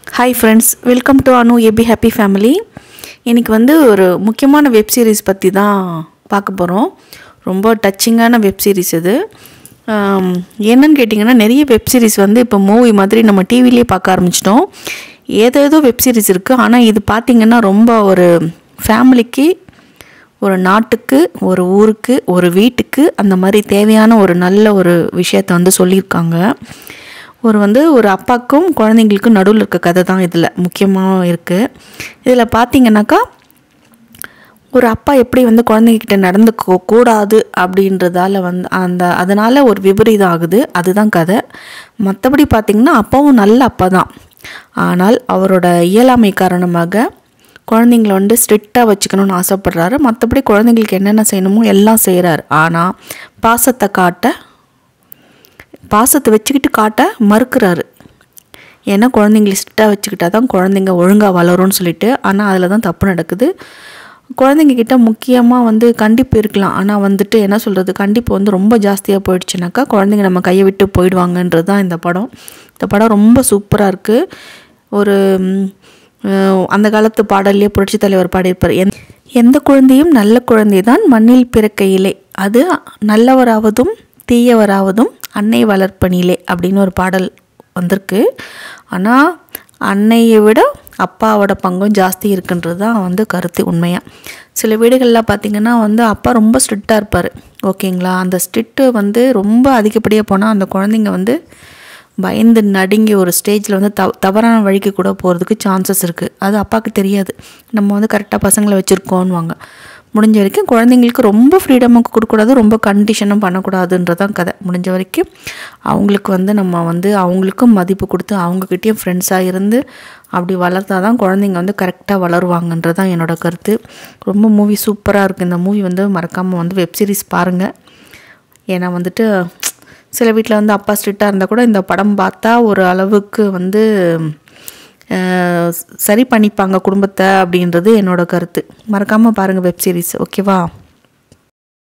hi friends welcome to Anu AB happy family இன்னைக்கு வந்து ஒரு முக்கியமான வெப் சீரிஸ் பற்றி தான் பார்க்க போகிறோம் ரொம்ப டச்சிங்கான வெப் சீரிஸ் இது ஆம், என்னன்னு கேட்டிங்கன்னா நிறைய வெப் சீரிஸ் வந்து இப்போ மூவி மாதிரி நம்ம டிவிலேயே பார்க்க ஆரம்பிச்சிட்டோம் ஏதேதோ வெப் சீரிஸ் இருக்குது ஆனால் இது பார்த்திங்கன்னா ரொம்ப ஒரு ஃபேமிலிக்கு ஒரு நாட்டுக்கு ஒரு ஊருக்கு ஒரு வீட்டுக்கு அந்த மாதிரி தேவையான ஒரு நல்ல ஒரு விஷயத்தை வந்து சொல்லியிருக்காங்க ஒரு வந்து ஒரு அப்பாவுக்கும் குழந்தைங்களுக்கும் நடுவில் இருக்க கதை தான் இதில் முக்கியமாக இருக்குது இதில் பார்த்தீங்கன்னாக்கா ஒரு அப்பா எப்படி வந்து குழந்தைகிட்ட நடந்துக்க கூடாது அப்படின்றதால வந்து அந்த அதனால் ஒரு விபரீதம் ஆகுது அதுதான் கதை மற்றபடி பார்த்திங்கன்னா அப்பாவும் நல்ல அப்பா தான் ஆனால் அவரோட இயலாமை காரணமாக குழந்தைங்கள வந்து ஸ்ட்ரிக்டாக வச்சுக்கணும்னு ஆசைப்படுறாரு மற்றபடி குழந்தைங்களுக்கு என்னென்ன செய்யணுமோ எல்லாம் செய்கிறாரு ஆனால் பாசத்தை காட்ட பாசத்தை வச்சுக்கிட்டு காட்ட மறுக்கிறாரு ஏன்னா குழந்தைங்கள ஸ்ட்ரிக்டாக வச்சுக்கிட்டா தான் குழந்தைங்க ஒழுங்காக வளரும்னு சொல்லிட்டு ஆனால் அதில் தான் தப்பு நடக்குது குழந்தைங்க கிட்ட முக்கியமாக வந்து கண்டிப்பு இருக்கலாம் ஆனால் வந்துட்டு என்ன சொல்கிறது கண்டிப்பு வந்து ரொம்ப ஜாஸ்தியாக போயிடுச்சுனாக்கா குழந்தைங்க நம்ம கையை விட்டு போயிடுவாங்கன்றது தான் இந்த படம் இந்த படம் ரொம்ப சூப்பராக இருக்குது ஒரு ம், அஹ், அந்த காலத்து பாடல்லையே புரட்சி தலைவர் பாடியிருப்பார் எந் எந்த குழந்தையும் நல்ல குழந்தை தான் மண்ணில் பிறக்கையிலே அது நல்லவராவதும் தீயவராவதும் அன்னை வளர்ப்பனிலே அப்படின்னு ஒரு பாடல் வந்திருக்கு ஆனால் அன்னையை விட அப்பாவோட பங்கும் ஜாஸ்தி இருக்குன்றது தான் வந்து கருத்து உண்மையாக சில வீடுகளில் பார்த்திங்கன்னா வந்து அப்பா ரொம்ப ஸ்ட்ரிக்டாக இருப்பார் ஓகேங்களா அந்த ஸ்ட்ரிக்ட்டு வந்து ரொம்ப அதிகப்படியாக போனால் அந்த குழந்தைங்க வந்து பயந்து நடுங்கி ஒரு ஸ்டேஜில் வந்து தவ தவறான வழிக்கு கூட போகிறதுக்கு சான்சஸ் இருக்குது அது அப்பாவுக்கு தெரியாது நம்ம வந்து கரெக்டாக பசங்களை வச்சுருக்கோன்னுவாங்க முடிஞ்ச வரைக்கும் குழந்தைங்களுக்கு ரொம்ப ஃப்ரீடமும் கொடுக்கக்கூடாது ரொம்ப கண்டிஷனும் பண்ணக்கூடாதுன்றதான் கதை முடிஞ்ச வரைக்கும் அவங்களுக்கு வந்து நம்ம வந்து அவங்களுக்கும் மதிப்பு கொடுத்து அவங்கக்கிட்டேயும் ஃப்ரெண்ட்ஸாக இருந்து அப்படி வளர்த்தா தான் குழந்தைங்க வந்து கரெக்டாக வளருவாங்கன்றது தான் என்னோட கருத்து ரொம்ப மூவி சூப்பராக இருக்குது இந்த மூவி வந்து மறக்காமல் வந்து வெப் சீரிஸ் பாருங்கள் ஏன்னா வந்துட்டு சில வீட்டில் வந்து அப்பா ஸ்ட்ரிக்டாக இருந்தால் கூட இந்த படம் பார்த்தா ஒரு அளவுக்கு வந்து அஹ், சரி பண்ணிப்பாங்க குடும்பத்தை அப்படின்றது என்னோட கருத்து மறக்காமல் பாருங்கள் வெப் சீரிஸ் ஓகேவா